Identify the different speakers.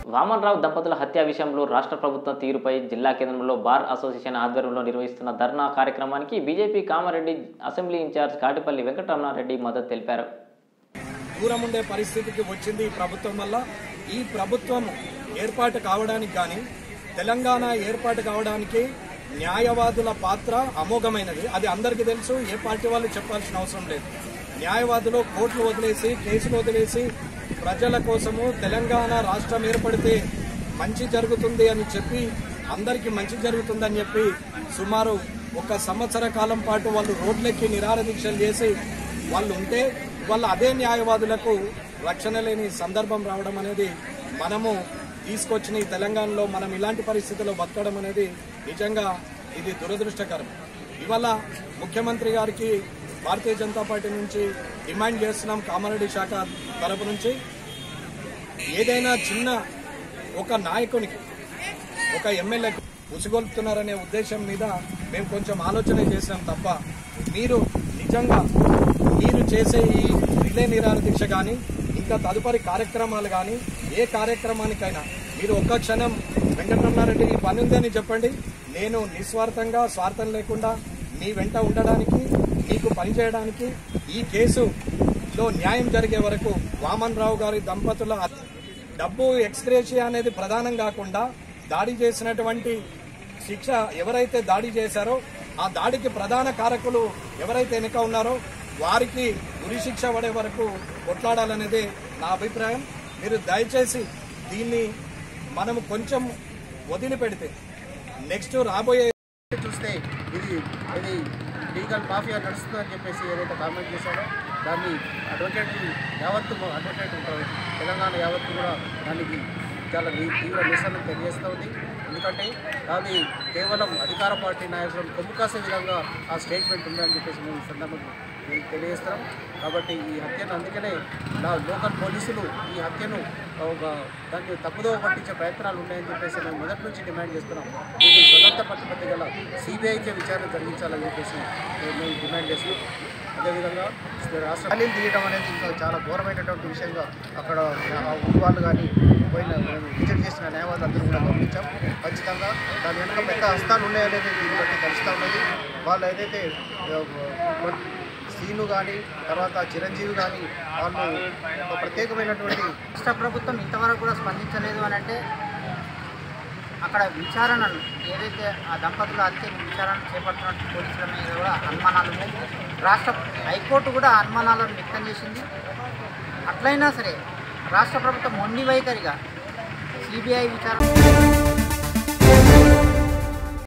Speaker 1: వామన్రావు దంపతుల హత్య విషయంలో రాష్ట్ర ప్రభుత్వం తీరుపై జిల్లా కేంద్రంలో బార్ అసోసియేషన్ ఆధ్వర్యంలో నిర్వహిస్తున్న ధర్నా కార్యక్రమానికి BJP Kamareddy assembly incharge Katipalli Venkataramana Reddy మద్దతు తెలిపారు
Speaker 2: దూరం ఉండే పరిస్థితికి వచ్చింది ఈ ప్రభుత్వం వల్ల ఈ ప్రభుత్వం ఏర్పాటు కావడానికి కానీ తెలంగాణ ఏర్పాటు కావడానికి న్యాయవాదుల పాత్ర అమోఘమైనది అది అందరికీ తెలుసు ఏ పార్టీ వాళ్ళు చెప్పాల్సిన అవసరం లేదు న్యాయవాదులు కోర్టులు వదిలేసి కేసులు వదిలేసి ప్రజల కోసము తెలంగాణ రాష్ట్రం ఏర్పడితే మంచి జరుగుతుంది అని చెప్పి అందరికీ మంచి జరుగుతుందని చెప్పి సుమారు ఒక సంవత్సర కాలం పాటు వాళ్ళు రోడ్లెక్కి నిరాహార దీక్షలు చేసి వాళ్ళు ఉంటే వాళ్ళ అదే న్యాయవాదులకు రక్షణ లేని సందర్భం రావడం అనేది మనము తీసుకొచ్చిన ఈ తెలంగాణలో మనం ఇలాంటి పరిస్థితుల్లో బతకడం అనేది నిజంగా ఇది దురదృష్టకరం ఇవాళ ముఖ్యమంత్రి గారికి భారతీయ జనతా పార్టీ నుంచి డిమాండ్ చేస్తున్నాం కామారెడ్డి శాఖ తరపు నుంచి ఏదైనా చిన్న ఒక నాయకునికి ఒక ఎమ్మెల్యేకు ఉసిగొల్పుతున్నారనే ఉద్దేశం మీద మేము కొంచెం ఆలోచన చేసినాం తప్ప మీరు నిజంగా మీరు చేసే ఈ రిలే నిరాహార దీక్ష కానీ ఇంకా తదుపరి కార్యక్రమాలు కానీ ఏ కార్యక్రమానికైనా మీరు ఒక్క క్షణం వెంకటరమణారెడ్డి ఈ పని ఉందని చెప్పండి నేను నిస్వార్థంగా స్వార్థం లేకుండా మీ వెంట ఉండడానికి మీకు పనిచేయడానికి ఈ కేసులో న్యాయం జరిగే వరకు వామన్ రావు గారి దంపతుల డబ్బు ఎక్స్గ్రేషియా అనేది ప్రధానం కాకుండా దాడి చేసినటువంటి శిక్ష ఎవరైతే దాడి చేశారో ఆ దాడికి ప్రధాన కారకులు ఎవరైతే వెనుక ఉన్నారో వారికి ఉరి శిక్ష పడే వరకు కొట్లాడాలనేదే నా అభిప్రాయం మీరు దయచేసి దీన్ని మనము కొంచెం వదిలిపెడితే నెక్స్ట్ రాబోయే
Speaker 3: చూస్తే ఇది ఇది లీగల్ మాఫియా నడుస్తుందని చెప్పేసి ఏదైతే కామెంట్ చేశారో దాన్ని అడ్వకేట్ యావత్తు అడ్వకేట్ ఉంటారు తెలంగాణ యావత్తు కూడా దానికి చాలా తీ- తీవ్ర నిరసన తెలియజేస్తూ ఉంది ఎందుకంటే అది కేవలం అధికార పార్టీ నాయకులను కొమ్ము కాసే విధంగా ఆ స్టేట్మెంట్ ఉందని చెప్పేసి మేము ఈ సందర్భంగా తెలి- తెలియజేస్తున్నాం కాబట్టి ఈ హత్యను అందుకనే నా లోకల్ పోలీసులు ఈ హత్యను ఒక దాన్ని తప్పుదోవ పట్టించే ప్రయత్నాలు ఉన్నాయని చెప్పేసి మేము మొదటి నుంచి డిమాండ్ చేస్తున్నాం దీన్ని స్వతంత్ర ప్రతిపత్తి గల సిబిఐకే విచారణ జరిగించాలని చెప్పేసి మేము డిమాండ్ చేస్తున్నాం అదేవిధంగా రాష్ట్ర ఖాళీలు తీయడం అనేది ఇంకా చాలా ఘోరమైనటువంటి విషయంగా అక్కడ ఆ ఊరు వాళ్ళు కానీ పోయిన విజిట్ చేసిన న్యాయవాదులు అందరూ కూడా గమనించాం ఖచ్చితంగా దాని వెనుక పెద్ద హస్తాలు ఉన్నాయనేది దీన్ని బట్టి తెలుస్తూ ఉన్నది వాళ్ళు ఏదైతే ఆ, సీను కానీ తర్వాత చిరంజీవి కానీ వాళ్ళు ఒక ప్రత్యేకమైనటువంటి
Speaker 4: రాష్ట్ర ప్రభుత్వం ఇంతవరకు కూడా స్పందించలేదు అని అంటే అక్కడ విచారణను ఏదైతే ఆ దంపతుల హత్య విచారణ చేపడుతున్న పోలీసుల మీద కూడా అనుమానాలు ఉన్నాయి రాష్ట్ర హైకోర్టు కూడా ఆ అనుమానాలను వ్యక్తం చేసింది అట్లయినా సరే రాష్ట్ర ప్రభుత్వం మొండి వైఖరిగా సిబిఐ విచారణ